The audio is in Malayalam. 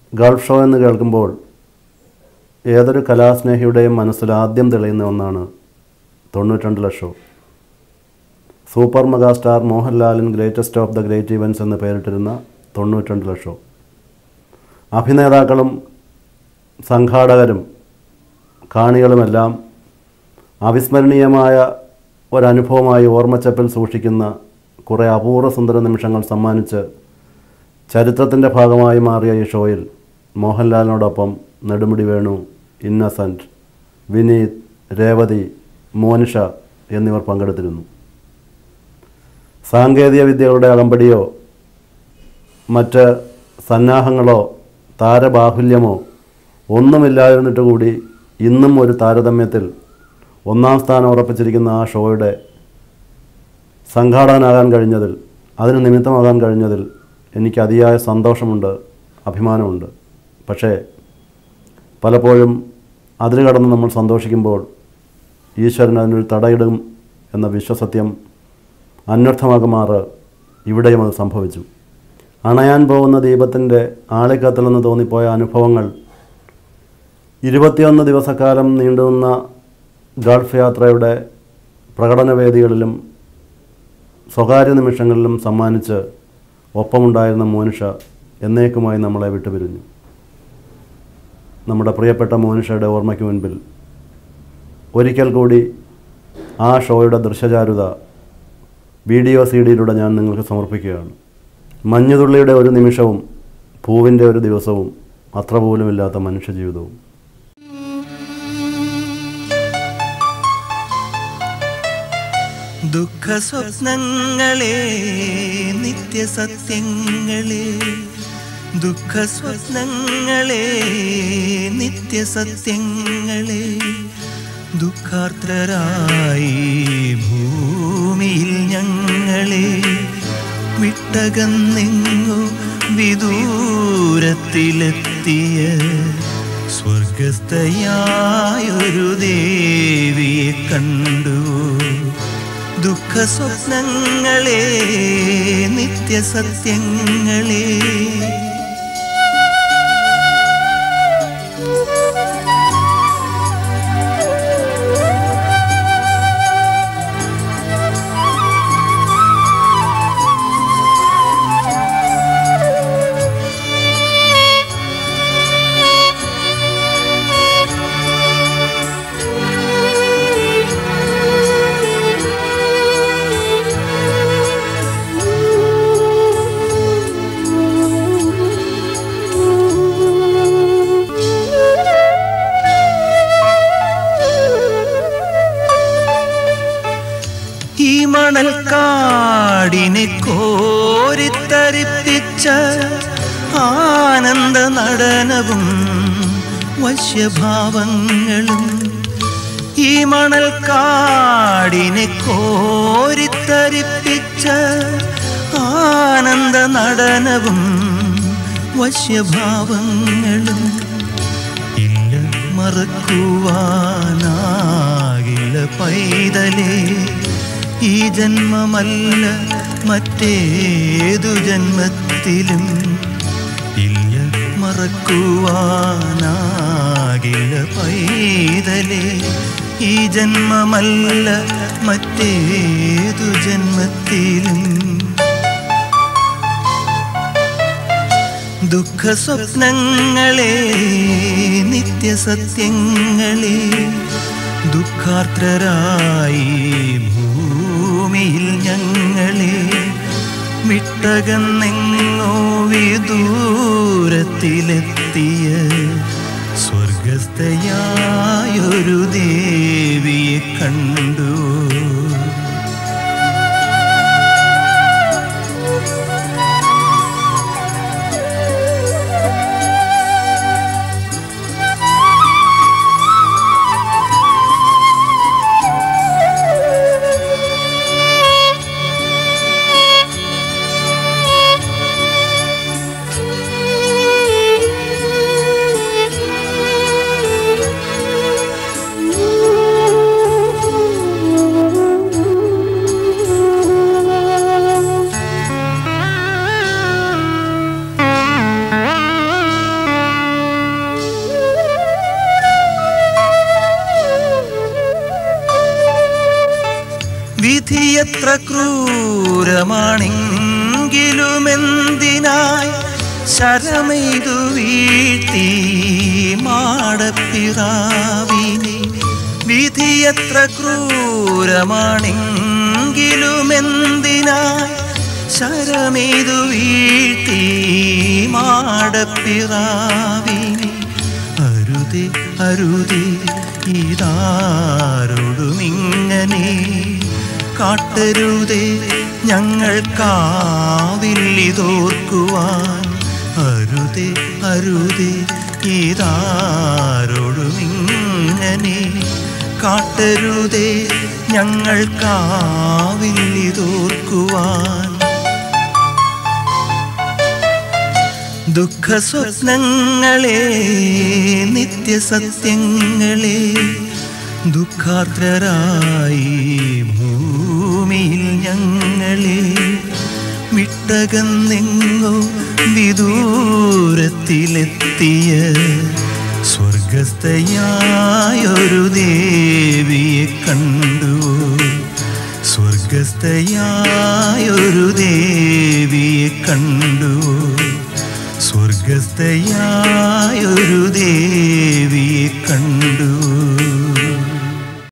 ഗൾഫ് ഷോ എന്ന് കേൾക്കുമ്പോൾ ഏതൊരു കലാസ്നേഹിയുടെയും മനസ്സിൽ ആദ്യം തെളിയുന്ന ഒന്നാണ് തൊണ്ണൂറ്റിരണ്ട് ലക്ഷം സൂപ്പർ മെഗാസ്റ്റാർ മോഹൻലാലിൻ greatest of the great events എന്ന് പേരിട്ടിരുന്ന തൊണ്ണൂറ്റിരണ്ട് ലക്ഷം അഭിനേതാക്കളും സംഘാടകരും കാണികളുമെല്ലാം അവിസ്മരണീയമായ ഒരനുഭവമായി ഓർമ്മച്ചപ്പിൽ സൂക്ഷിക്കുന്ന കുറേ അപൂർവ സുന്ദര നിമിഷങ്ങൾ സമ്മാനിച്ച് ചരിത്രത്തിൻ്റെ ഭാഗമായി മാറിയ ഈ ഷോയിൽ മോഹൻലാലിനോടൊപ്പം നെടുമുടി വേണു ഇന്നസെൻറ്റ് വിനീത് രേവതി മോനിഷ എന്നിവർ പങ്കെടുത്തിരുന്നു സാങ്കേതിക വിദ്യകളുടെ അകമ്പടിയോ മറ്റ് സന്നാഹങ്ങളോ താരബാഹുല്യമോ ഒന്നുമില്ലായിരുന്നിട്ട് കൂടി ഇന്നും ഒരു താരതമ്യത്തിൽ ഒന്നാം സ്ഥാനം ഉറപ്പിച്ചിരിക്കുന്ന ആ ഷോയുടെ സംഘാടകനാകാൻ കഴിഞ്ഞതിൽ അതിന് നിമിത്തമാകാൻ കഴിഞ്ഞതിൽ എനിക്ക് അതിയായ സന്തോഷമുണ്ട് അഭിമാനമുണ്ട് പക്ഷേ പലപ്പോഴും അതിന് കടന്ന് നമ്മൾ സന്തോഷിക്കുമ്പോൾ ഈശ്വരൻ അതിനൊരു തടയിടും എന്ന വിശ്വസത്യം അന്വർത്ഥമാകുമാറ് ഇവിടെയും അത് സംഭവിച്ചു അണയാൻ പോകുന്ന ദീപത്തിൻ്റെ ആളിക്കത്തിലെന്ന് തോന്നിപ്പോയ അനുഭവങ്ങൾ ഇരുപത്തിയൊന്ന് ദിവസക്കാലം നീണ്ടുനിന്ന ഗൾഫ് യാത്രയുടെ പ്രകടനവേദികളിലും സ്വകാര്യ നിമിഷങ്ങളിലും സമ്മാനിച്ച് ഒപ്പമുണ്ടായിരുന്ന മോനിഷ എന്നേക്കുമായി നമ്മളെ വിട്ടുപിരിഞ്ഞു നമ്മുടെ പ്രിയപ്പെട്ട മോനിഷയുടെ ഓർമ്മയ്ക്ക് മുൻപിൽ ഒരിക്കൽ കൂടി ആ ഷോയുടെ ദൃശ്യചാരുത വീഡിയോ സി ഡിയിലൂടെ ഞാൻ നിങ്ങൾക്ക് സമർപ്പിക്കുകയാണ് മഞ്ഞുതുള്ളിയുടെ ഒരു നിമിഷവും പൂവിൻ്റെ ഒരു ദിവസവും അത്ര പോലുമില്ലാത്ത മനുഷ്യജീവിതവും ദുഃഖ സ്വപ്നങ്ങളെ നിത്യസത്യങ്ങളെ ദുഃഖ സ്വപ്നങ്ങളെ നിത്യസത്യങ്ങളെ ദുഃഖാർത്രരായി ഭൂമിയിൽ ഞങ്ങളെ വിട്ടകന്നെങ്ങോ വിദൂരത്തിലെത്തിയ സ്വർഗസ്ഥയായൊരു ദേവിയെ കണ്ടു ദുഃഖ സ്വപ്നങ്ങളെ നിത്യസത്യങ്ങളെ ഈ മണൽക്കാടിനെ കോരിത്തരിപ്പിച്ച ആനന്ദ നടനവും വശ്യഭാവങ്ങളും ഈ മണൽക്കാടിനെ കോരിത്തരിപ്പിച്ച ആനന്ദ നടനവും വശ്യഭാവങ്ങളും ഇല്ല മറക്കുവാനാകില്ല പൈതലേ ഈ ജന്മമല്ല മറ്റേതു ജന്മത്തിലും ഇല്ല മറക്കുവാനാകില്ല പൈതലേ ഈ ജന്മമല്ല മറ്റേതു ജന്മത്തിലും ദുഃഖ സ്വപ്നങ്ങളെ നിത്യസത്യങ്ങളെ ദുഃഖാർത്രരായി ഭൂമിയിൽ ഞങ്ങളെ വിട്ടകന്നെങ്ങോ വിദൂരത്തിലെത്തിയ സ്വർഗസ്ഥയായൊരു ദേവിയെ കണ്ടു Thank you. ക്രൂരമാണെങ്കിലുമെന്തിനായി ശരമെയ്തു വീഴ്ത്തി മാടപ്പിറാവിനെ വിധിയത്ര ക്രൂരമാണെങ്കിലുമെന്തിനായി ശരമെയ്തു വീഴ്ത്തി മാടപ്പിറാവിനെ അരുതേ അരുതേ ഇതാരോടുമിങ്ങനെ കാട്ടരുതേ ഞങ്ങൾക്കാവില്ലിതോർക്കുവാൻ അരുതേ അരുതേ ഇതാരോടുമിങ്ങനെ കാട്ടരുതേ ഞങ്ങൾക്കാവില്ലിതോർക്കുവാൻ ദുഃഖസ്വപ്നങ്ങളെ നിത്യസത്യങ്ങളെ ദുഃഖാർദ്രരായി ഭൂമിയിൽ ഞങ്ങളെ വിട്ടകന്നെങ്ങോ വിദൂരത്തിലെത്തിയ സ്വർഗസ്ഥയായൊരു ദേവിയെ കണ്ടു സ്വർഗസ്ഥയായൊരു ദേവിയെ കണ്ടു സ്വർഗസ്ഥയായൊരു ദേവിയെ